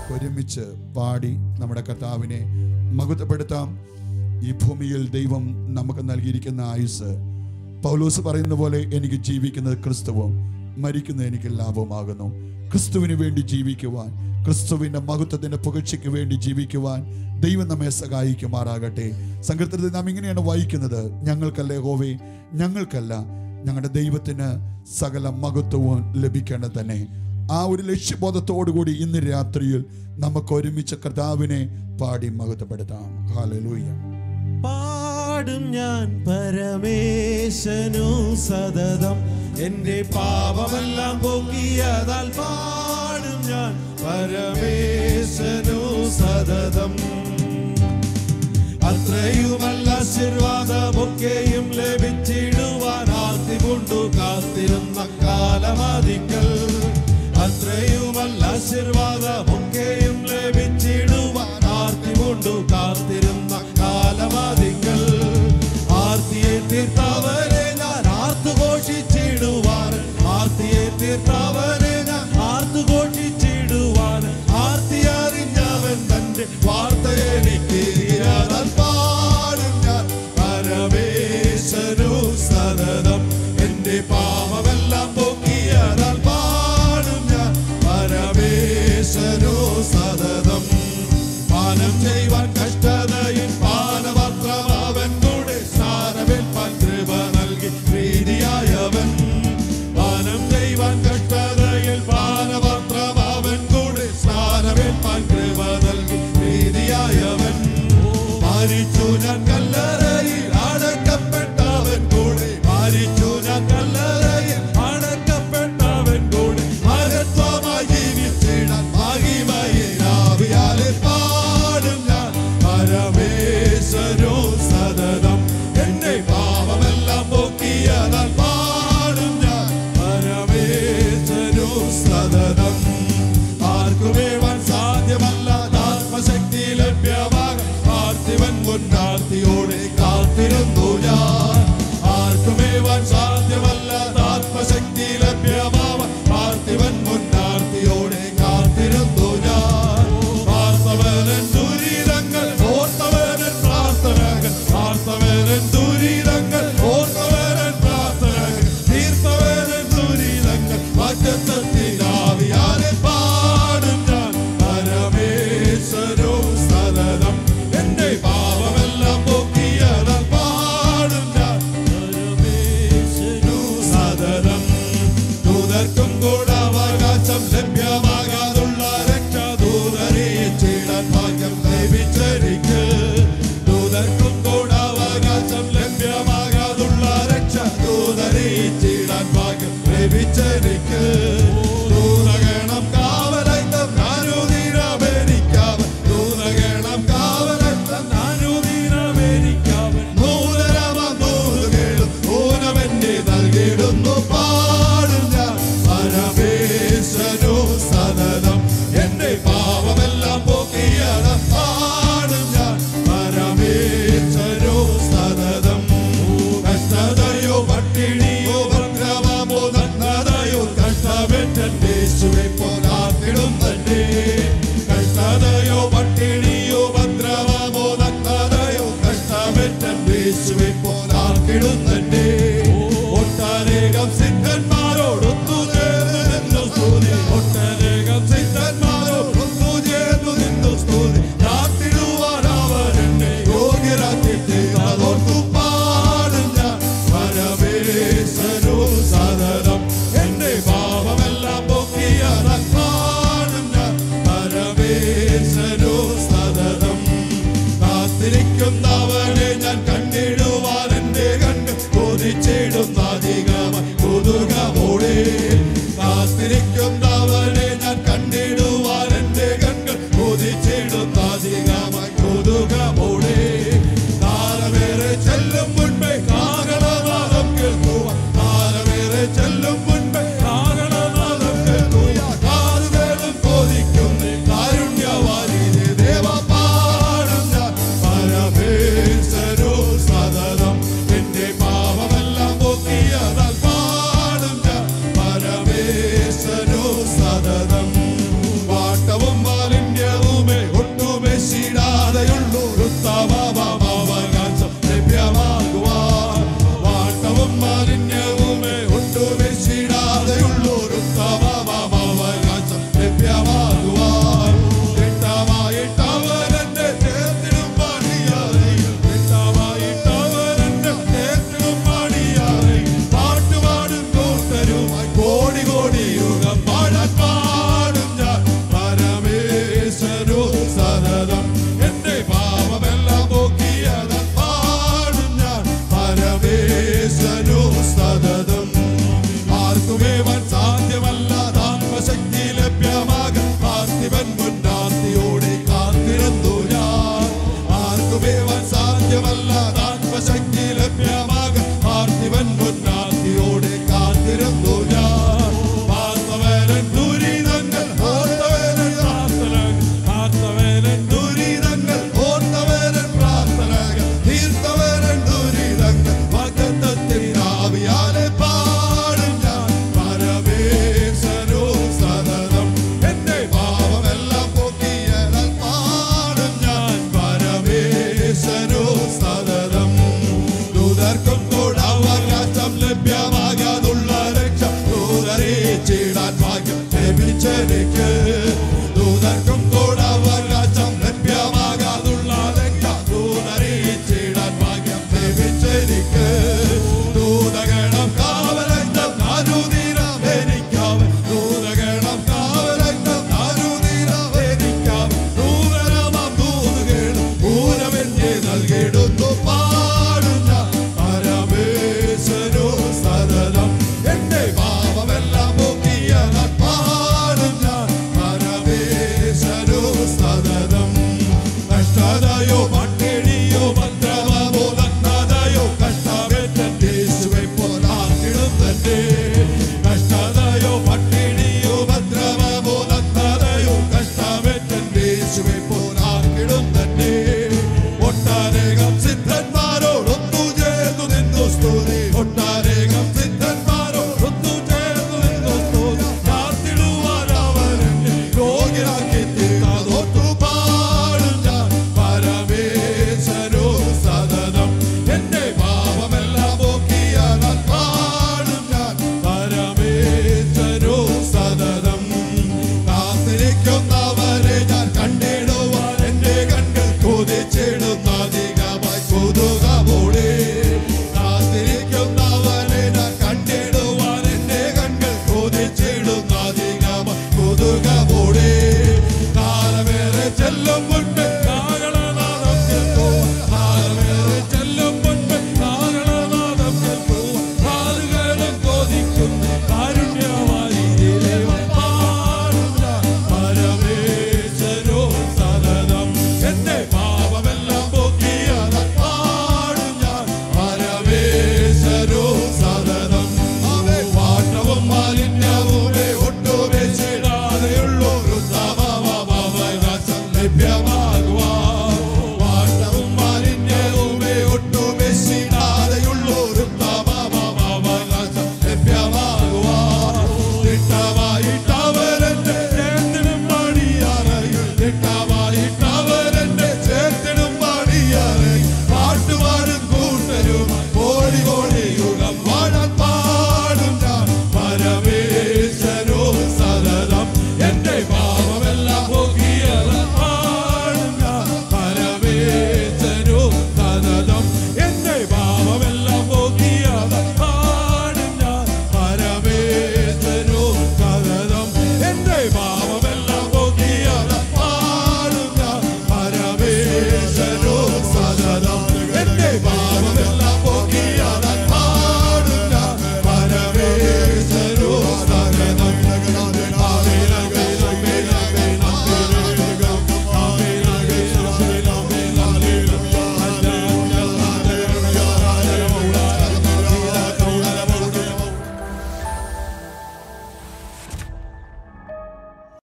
ഒരുമിച്ച് പാടി നമ്മുടെ കർത്താവിനെ മകുതപ്പെടുത്താം ഈ ഭൂമിയിൽ ദൈവം നമുക്ക് നൽകിയിരിക്കുന്ന ആയുസ് പൗലോസ് പറയുന്ന പോലെ എനിക്ക് ജീവിക്കുന്നത് ക്രിസ്തുവും മരിക്കുന്നത് എനിക്ക് ലാഭമാകുന്നു ക്രിസ്തുവിന് വേണ്ടി ജീവിക്കുവാൻ ക്രിസ്തുവിന്റെ മഹത്വത്തിന്റെ പുകഴ്ചയ്ക്ക് വേണ്ടി ജീവിക്കുവാൻ ദൈവം നമ്മെ സഹായിക്കുമാറാകട്ടെ സങ്കീർത്തനത്തിൽ നാം ഇങ്ങനെയാണ് വായിക്കുന്നത് ഞങ്ങൾക്കല്ലേ ഹോവേ ഞങ്ങൾക്കല്ല ഞങ്ങളുടെ ദൈവത്തിന് സകല മഹത്വവും ലഭിക്കേണ്ടത് തന്നെ ആ ഒരു ലക്ഷ്യബോധത്തോടുകൂടി ഇന്ന് രാത്രിയിൽ നമുക്ക് ഒരുമിച്ച് കർത്താവിനെ പാടി മഹത്വപ്പെടുത്താം ഹാലലൂയ പാടും ഞാൻ പരമേശനു സതതം എന്റെ പാപമെല്ലാം പോക്കിയതാൽ പാടും ഞാൻ പരമേശനു സതതം അത്രയുമല്ല ആശീർവാദമൊക്കെയും ലഭിച്ചിടുവാൻ ആർത്തി കൊണ്ടു കാത്തിരുന്ന കാലമതിക്കൽ അത്രയുമല്ല ആശീർവാദമൊക്കെയും ലഭിച്ചിടുവാൻ ആർത്തി കൊണ്ടു കാത്തിരുന്ന കാലമതിക്കൽ ആർത്തിയെ തീർത്തവരെ ഞാൻ ആർത്തു ഘോഷിച്ചിടുവാൻ ആർത്തിയെ തീർത്തവരെ ഞാൻ ആർത്തു ഘോഷിച്ചിടുവാൻ ആർത്തി അറിഞ്ഞവൻ തന്റെ വാർത്ത എനിക്ക് തീരാതാൽ പാടും ഞാൻ പരമേശ്വരു സതതം എന്റെ പാപമെല്ലാം പോക്കിയതാൽ പാടും ഞാൻ പരമേശ്വരു സതതം പാനം ചെയ്യുവാൻ കഷ്ടതയിൽ പാനപത്രം അവൻ കൂടെ സാരവേൽപ്പാൻ കൃപ നൽകി പ്രീതിയായവൻ പാനം ചെയ്യുവാൻ കഷ്ടതയിൽ പാനപത്രം അവൻ കൂടെ സ്നാനവേൽപ്പാൻ കൃപ നൽകി പ്രീതിയായവൻ മരിച്ചു ഞാൻ കല്ലറയിൽ അടക്കപ്പെട്ടവൻ കൂടെ മരിച്ചു ഞാൻ കല്ലറയിൽ അടക്കപ്പെട്ടവൻ കൂടെ മഹത്വമായി ജീവിച്ചിടാൻ മഹിമയിൽ ആവിയാലെ പാടും ഞാൻ പരമേശ്വരോ സതതം എന്റെ പാപമെല്ലാം പോക്കിയതാൽ പാടും ഞാൻ പരമേശ്വരോ സതതം ആർക്കുമേവാൻ സാധ്യമല്ല ആത്മശക്തി ലഭ്യമാകാൻ പാർത്ഥിവൻ മുന്നാർത്തിയോടെ കാത്തിരുന്നു ഞാൻ ആർക്കുമേവാൻ സാധ്യമല്ല ആത്മശക്തി ലഭ്യമാവാൻ പാർത്ഥിവൻ മുന്നാർത്തിയോടെ കാത്തിരുന്നു ഞാൻ പാർത്തവനൻ ദുരിതങ്ങൾ ഓർത്തവനൻ പ്രാർത്ഥനകൾ പാർത്തവനൻ ദുരിതങ്ങൾ ഓർത്തവനൻ പ്രാർത്ഥനകൾ തീർത്തവനൻ ദുരിതങ്ങൾ വാഗ്ദത്തത്തിനാവിയാലെ പാടും ഞാൻ പരമേശ്വരോ സതതം എന്റെ പാപമെല്ലാം പോക്കിയതാൽ പാടും ഞാൻ പരമേശ്വരോ സതതം ദൂതർക്കും കൂടെ അവകാശം ലഭ്യമാകാതുള്ള രക്ഷ ദൂതറിയിച്ചിടാൻ ഭാഗ്യം ലഭിച്ചെനിക്ക് ദൂതർക്കും കൂടെ അവകാശം ലഭ്യമാകാതുള്ള രക്ഷ ദൂതറിയിച്ചിടാൻ ഭാഗ്യം ലഭിച്ചെനിക്ക് ദൂതഗണം കാവലൈത്തം നാനുദീനമേരിക്കാവൻ ദൂതഗണം കാവലൈത്തം നാനുദീനമേരിക്കാവൻ നൂതനമാം നൂറുകേളും ഊനമെന്നെ നൽകിയിടുന്നു പാടും ഞാൻ പരമേശ്വരോ സതതം എന്റെ പാപമെല്ലാം പോക്കിയത് പാടും ഞാൻ പരമേശ്വരോ സതതം കഷ്ടതയോ പട്ടിണിയോ ഭദ്രമോ നഗ്നതയോ കഷ്ടമെന്നെ യേശുവെ പോലാത്തിടും തന്നെ കഷ്ടതയോ പട്ടിണിയോ ഭദ്രമോ നഗ്നതയോ കഷ്ടമെന്നെ യേശുവെ പോലാത്തിടും തന്നെ ഒട്ടനേകം സിദ്ധ മാലിന്യവുമേ ഒട്ടുവെച്ചിടാതെയുള്ളൊരു അവകാശം ലഭ്യമാകുവാൻ എട്ടാമായിട്ടവരെന്നെ ചേർത്തിടും പണിയാറയിൽ എട്ടാമായിട്ടവരെന്നെ ചേർത്തിടും പണിയാറയിൽ പാട്ടുപാടും കൂട്ടരുമായി കോടി കോടി യുഗം പാടാൻ പാടും ഞാൻ പരമേശ്വരു സതതം എന്റെ പാപമെല്ലാം പോക്കിയതാൻ പാടും ഞാൻ പരമേശ്വരു സതതം ആർക്കുമേവൻ സാധ്യമല്ല ആത്മശക്തി ലഭ്യമാകാൻ പാർത്ഥിവൻ മുന്നാർത്തിയോടെ കാത്തിരുന്നു ഞാൻ ആർക്കുമേവൻ സാധ്യമല്ല ആത്മശക്തി ലഭ്യമാകാൻ പാർത്ഥിവൻ മുന്നാർത്തിയോടെ കാത്തിരുന്നു ഞാൻ പാർത്തവരൻ ദുരിതങ്ങൾ ഓർത്തവരൻ പ്രാർത്ഥനകൾ പാർത്തവരൻ ദുരിതങ്ങൾ ഓർത്തവരൻ പ്രാർത്ഥനകൾ തീർത്തവരൻ ദുരിതങ്ങൾ വാഗ്ദത്തത്തിൻ ആവിയാലെ പാടും ഞാൻ പരമേശ്വരോ സതതം എന്റെ പാപമെല്ലാം പോക്കിയാൽ പാടും ഞാൻ പരമേശ്വരോ സതതം ദൂതർക്കും കൂടെ അവകാശം ലഭ്യമാകാതുള്ള രക്ഷ ദൂതറിയിച്ചിടാൻ ഭാഗ്യം ലഭിച്ചെനിക്ക് ദൂതർക്കും കൂടെ അവകാശം ലഭ്യമാകാതുള്ള രക്ഷ ദൂതറിയിച്ചിടാൻ ഭാഗ്യം ലഭിച്ചെനിക്ക് ദൂതഗണം കാവലക്ഷം നാരുതീരം എനിക്കാവൻ ദൂതഗണം കാവലക്ഷം നാരുതീരം എനിക്കാവൻ ദൂതരമാം ദൂതുകേടും പൂരമെന്നെ നൽകിടുന്നു പാടുന്ന പരമേശ്വരോ സതതം എന്റെ പാപമെല്ലാം പോക്കിയതാൻ പാടും ഞാൻ പരമേശ്വരോ സതതം നഷ്ടതയോ